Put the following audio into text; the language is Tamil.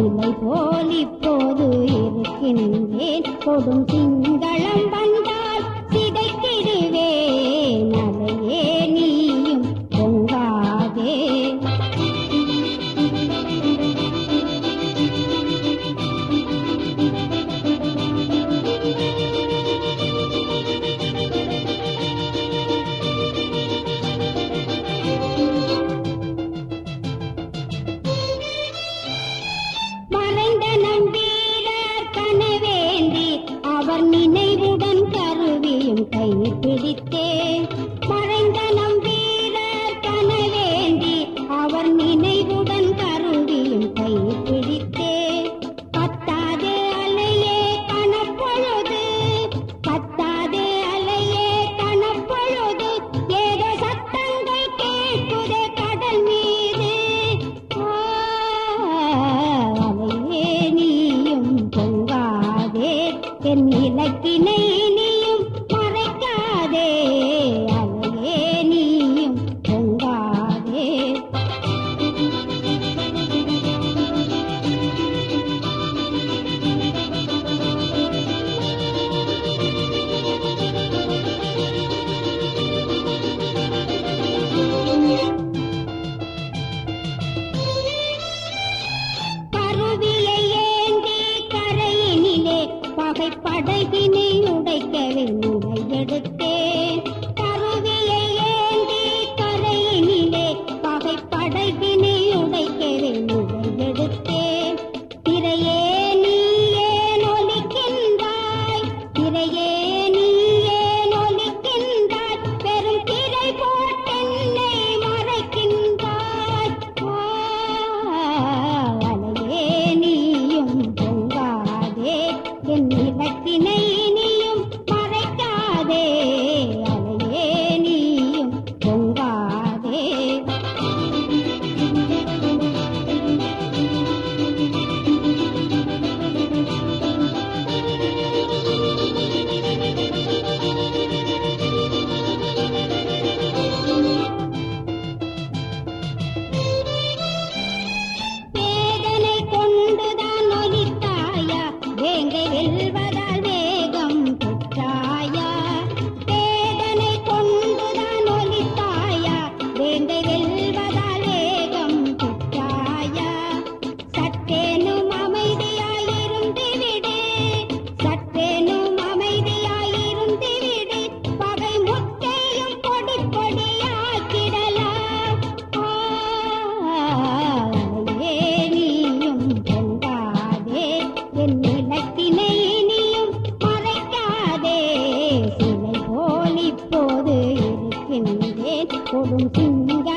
சிலை போல் இப்போது இருக்கின்றேன் கொடும் சிங்களம் வந்தால் சிதைத்திடுவேன் அதையே நீயும் பொங்காதே மறைந்த நம் வீரர் கனவேந்தி அவர் நினைவுடன் கருவியும் கை பிடித்தே மறைந்த நம் வீரர் கனவேந்தி அவர் நினைவுடன் கருவியும் கை பிடித்தே கத்தாதே அலையே கணப்பொழுது கத்தாதே அலையே கணப்பொழுது ஏதோ சத்தங்கள் கேட்குதே கடல் மீது அலையே நீயும் பொங்காதே என் இலக்கினை நீயும் மறைக்காதே அலையே நீயும் பொங்காதே கருவியை ஏந்தி கரையினிலே பகை படகினை உடைக்கவே முறையெடுத்தேன் கருவியை ஏந்தி கரையினிலே பகை படகினை உடைக்கவே முறையெடுத்தேன் திரையே நீ ஏன் ஒலிக்கின்றாய் திரையே நீ ஏன் ஒலிக்கின்றாய் பெரும் திரை போட்டென்னை மறைக்கின்றாய் அலையே நீயும் பொங்காதே என் இலக்கினை நீயும் மறைக்காதே அலையே நீயும் பொங்காதே வேதனை கொண்டுதான் ஒலித்தாயா வேங்கை வெல்வதால் வேகம் பெற்றாயா வேதனை கொண்டுதான் ஒலித்தாயா வேங்கை வெல்வதால் வேகம் பெற்றாயா சற்றேனும் அமைதியாயிருந்து விடு சற்றேனும் அமைதியாயிருந்து விடு பகை முட்டையும் பொடி பொடியாக்கிடலாம் ஆலையே நீயும் பொங்காதே என் நிலத்தினை நீயும் மறைக்காதே சிலை போல் இப்போது இருக்கின்றேன் கொடும் சிங்க